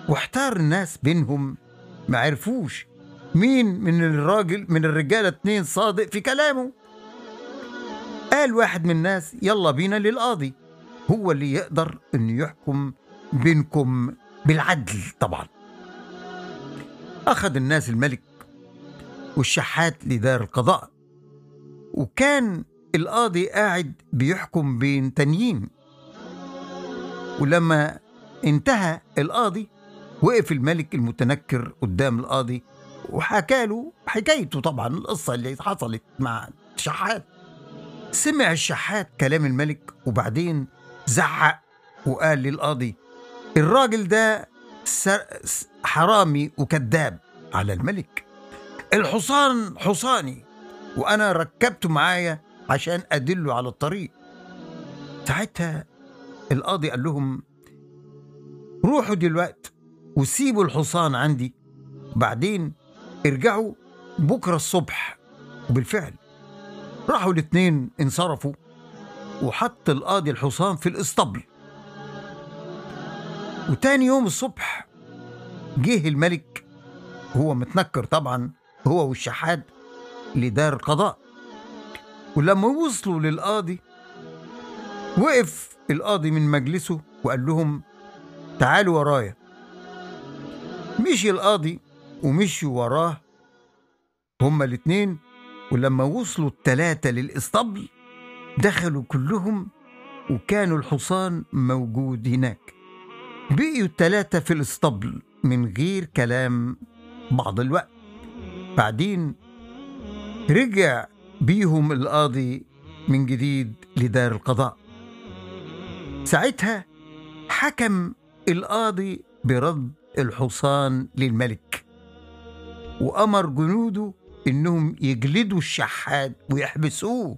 واحتار الناس بينهم ما عرفوش مين من الراجل من الرجالة اتنين صادق في كلامه قال واحد من الناس يلا بينا للقاضي هو اللي يقدر انه يحكم بينكم بالعدل طبعا أخذ الناس الملك والشحات لدار القضاء وكان القاضي قاعد بيحكم بين تانيين ولما انتهى القاضي وقف الملك المتنكر قدام القاضي وحكى له حكايته طبعا القصة اللي حصلت مع الشحات سمع الشحات كلام الملك وبعدين زعق وقال للقاضي الراجل ده حرامي وكذاب على الملك الحصان حصاني وأنا ركبته معايا عشان أدله على الطريق ساعتها القاضي قال لهم روحوا دلوقتي وسيبوا الحصان عندي بعدين ارجعوا بكرة الصبح وبالفعل راحوا الاتنين انصرفوا وحط القاضي الحصان في الاسطبل وتاني يوم الصبح جه الملك هو متنكر طبعا هو والشحات لدار القضاء ولما وصلوا للقاضي وقف القاضي من مجلسه وقال لهم تعالوا ورايا مشي القاضي ومشوا وراه هما الاتنين ولما وصلوا التلاتة للإسطبل دخلوا كلهم وكانوا الحصان موجود هناك بقيوا التلاتة في الإسطبل من غير كلام بعض الوقت بعدين رجع بيهم القاضي من جديد لدار القضاء ساعتها حكم القاضي برد الحصان للملك وأمر جنوده إنهم يجلدوا الشحات ويحبسوه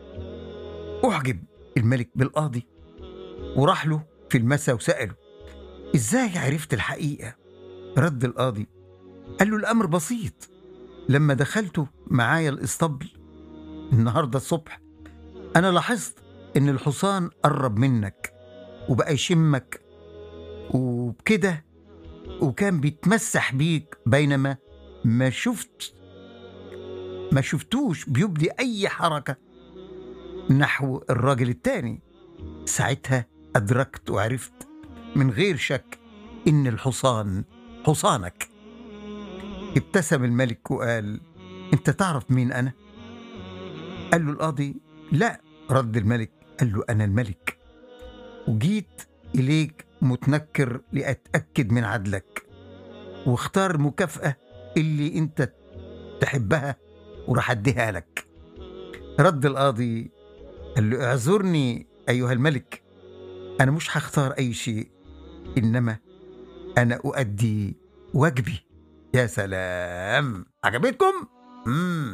أعجب الملك بالقاضي وراح له في المساء وسأله إزاي عرفت الحقيقة؟ رد القاضي قال له الأمر بسيط لما دخلته معايا الإسطبل النهاردة الصبح أنا لاحظت إن الحصان قرب منك وبقى يشمك وبكده وكان بيتمسح بيك بينما ما شفت ما شفتوش بيبدي أي حركة نحو الراجل التاني ساعتها أدركت وعرفت من غير شك إن الحصان حصانك ابتسم الملك وقال أنت تعرف مين أنا؟ قال له القاضي لا رد الملك قال له أنا الملك وجيت إليك متنكر لأتأكد من عدلك واختار المكافأة اللي أنت تحبها وراح أديها لك رد القاضي قال له اعذرني أيها الملك أنا مش هختار أي شيء إنما أنا أؤدي واجبي يا سلام عجبتكم؟ مم.